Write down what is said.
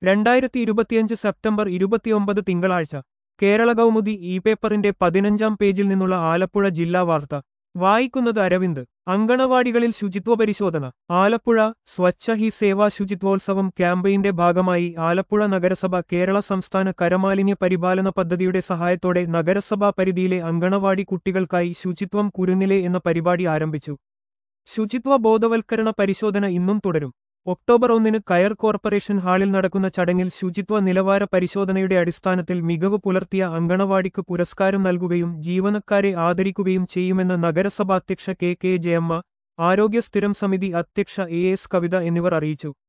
രണ്ടായിരത്തി ഇരുപത്തിയഞ്ച് സെപ്റ്റംബർ ഇരുപത്തിയൊമ്പത് തിങ്കളാഴ്ച കേരള കൗമുദി ഇ പേപ്പറിന്റെ പതിനഞ്ചാം പേജിൽ നിന്നുള്ള ആലപ്പുഴ ജില്ലാ വാർത്ത വായിക്കുന്നത് അരവിന്ദ് അങ്കണവാടികളിൽ ശുചിത്വ പരിശോധന ആലപ്പുഴ സ്വച്ഛ ഹി സേവാ ശുചിത്വോത്സവം ക്യാമ്പയിന്റെ ഭാഗമായി ആലപ്പുഴ നഗരസഭ കേരള സംസ്ഥാന കരമാലിന്യ പരിപാലന പദ്ധതിയുടെ സഹായത്തോടെ നഗരസഭാ പരിധിയിലെ അങ്കണവാടി കുട്ടികൾക്കായി ശുചിത്വം കുരുന്നിലെ എന്ന പരിപാടി ആരംഭിച്ചു ശുചിത്വ ബോധവൽക്കരണ പരിശോധന ഇന്നും തുടരും ഒക്ടോബർ ഒന്നിന് കയർ കോർപ്പറേഷൻ ഹാളിൽ നടക്കുന്ന ചടങ്ങിൽ ശുചിത്വ നിലവാര പരിശോധനയുടെ അടിസ്ഥാനത്തിൽ മികവ് പുലർത്തിയ അങ്കണവാടിക്ക് പുരസ്കാരം നൽകുകയും ജീവനക്കാരെ ആദരിക്കുകയും ചെയ്യുമെന്ന് നഗരസഭാധ്യക്ഷ കെ കെ ജയമ്മ ആരോഗ്യ സ്ഥിരം സമിതി അധ്യക്ഷ എ എസ് കവിത എന്നിവർ അറിയിച്ചു